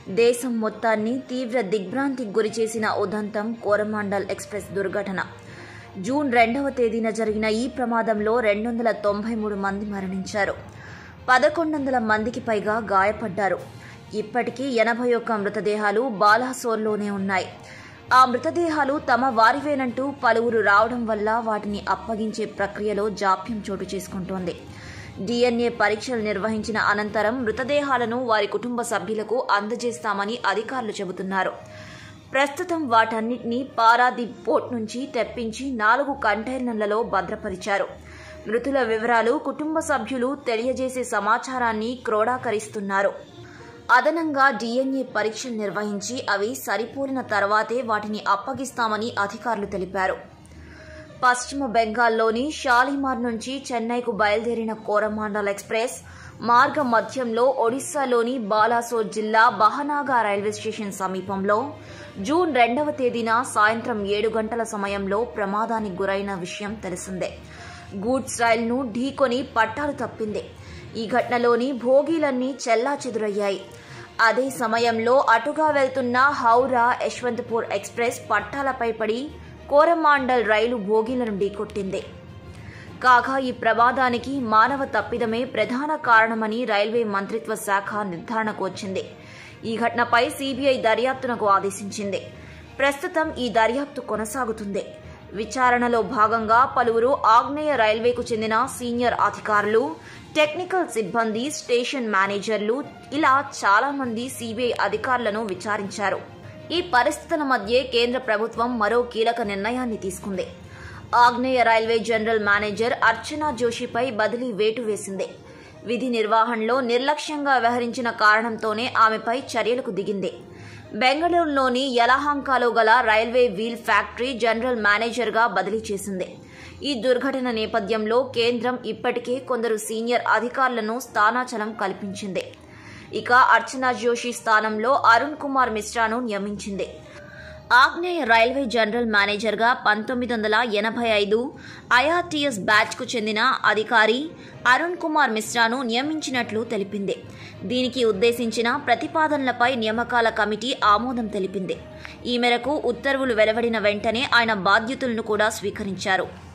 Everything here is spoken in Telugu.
దేశం మొత్తాన్ని తీవ్ర దిగ్భ్రాంతికి గురిచేసిన ఉదంతం కోరమాండల్ ఎక్స్ప్రెస్ దుర్ఘటన జూన్ రెండవ తేదీన జరిగిన ఈ ప్రమాదంలో రెండు వందల తొంభై మూడు మంది మరణించారు పదకొండు వందల మందికి పైగా గాయపడ్డారు ఇప్పటికీ ఎనభై ఒక్క మృతదేహాలు బాలాసోర్లోనే ఉన్నాయి ఆ మృతదేహాలు తమ వారివేనంటూ పలువురు రావడం వల్ల వాటిని అప్పగించే ప్రక్రియలో జాప్యం చోటు చేసుకుంటోంది డిఎన్ఏ పరీక్షలు నిర్వహించిన అనంతరం మృతదేహాలను వారి కుటుంబ సభ్యులకు అందజేస్తామని అధికారులు చెబుతున్నారు ప్రస్తుతం వాటన్నిటినీ పారాదీప్ పోర్ట్ నుంచి తెప్పించి నాలుగు కంటైనర్లలో భద్రపరిచారు మృతుల వివరాలు కుటుంబ సభ్యులు తెలియజేసే సమాచారాన్ని క్రోడాకరిస్తున్నారు అదనంగా డిఎన్ఏ పరీక్షలు నిర్వహించి అవి సరిపోలిన తర్వాతే వాటిని అప్పగిస్తామని అధికారులు తెలిపారు పశ్చిమ బెంగాల్లోని షాలిమార్ నుంచి చెన్నైకు బయలుదేరిన కోరమాండల్ ఎక్స్ప్రెస్ మార్గ మధ్యంలో ఒడిశాలోని బాలాసోర్ జిల్లా బహనాగా రైల్వే స్టేషన్ సమీపంలో జూన్ రెండవ తేదీన సాయంత్రం ఏడు గంటల సమయంలో ప్రమాదానికి గురైన విషయం తెలిసిందే గూడ్స్ రైలును ఢీకొని పట్టాలు తప్పింది ఈ ఘటనలోని భోగీలన్నీ చెల్లా చెదురయ్యాయి అదే సమయంలో అటుగా వెళ్తున్న హౌరా యశ్వంతపూర్ ఎక్స్ప్రెస్ పట్టాలపై పడి కోరమాండల్ రైలు భోగిలను ఢీకొట్టింది కాగా ఈ ప్రమాదానికి మానవ తప్పిదమే ప్రధాన కారణమని రైల్వే మంత్రిత్వ శాఖ నిర్ధారణకు వచ్చింది ఈ ఘటనపై సీబీఐ దర్యాప్తునకు ఆదేశించింది ప్రస్తుతం ఈ దర్యాప్తు కొనసాగుతుంది విచారణలో భాగంగా పలువురు ఆగ్నేయ రైల్వేకు చెందిన సీనియర్ అధికారులు టెక్నికల్ సిబ్బంది స్టేషన్ మేనేజర్లు ఇలా చాలా మంది సీబీఐ అధికారులను విచారించారు ఈ పరిస్థితుల మధ్య కేంద్ర ప్రభుత్వం మరో కీలక నిర్ణయాన్ని తీసుకుంది ఆగ్నేయ రైల్వే జనరల్ మేనేజర్ అర్చనా జోషిపై బదిలీ వేటు వేసింది విధి నిర్వహణలో నిర్లక్ష్యంగా వ్యవహరించిన కారణంతోనే ఆమెపై చర్యలకు దిగింది బెంగళూరులోని యలహాంకాలో గల రైల్వే వీల్ ఫ్యాక్టరీ జనరల్ మేనేజర్గా బదిలీ చేసింది ఈ దుర్ఘటన నేపథ్యంలో కేంద్రం ఇప్పటికే కొందరు సీనియర్ అధికారులను స్థానాచలం కల్పించింది ఇక అర్చనా జోషి స్థానంలో అరుణ్ కుమార్ మిశ్రాను నియమించింది ఆగ్నేయ రైల్వే జనరల్ మేనేజర్గా పంతొమ్మిది వందల ఎనభై ఐదు ఐఆర్టీఎస్ బ్యాచ్కు చెందిన అధికారి అరుణ్ కుమార్ మిశ్రాను నియమించినట్లు తెలిపింది దీనికి ఉద్దేశించిన ప్రతిపాదనలపై నియామకాల కమిటీ ఆమోదం తెలిపింది ఈ మేరకు ఉత్తర్వులు వెలువడిన వెంటనే ఆయన బాధ్యతలను కూడా స్వీకరించారు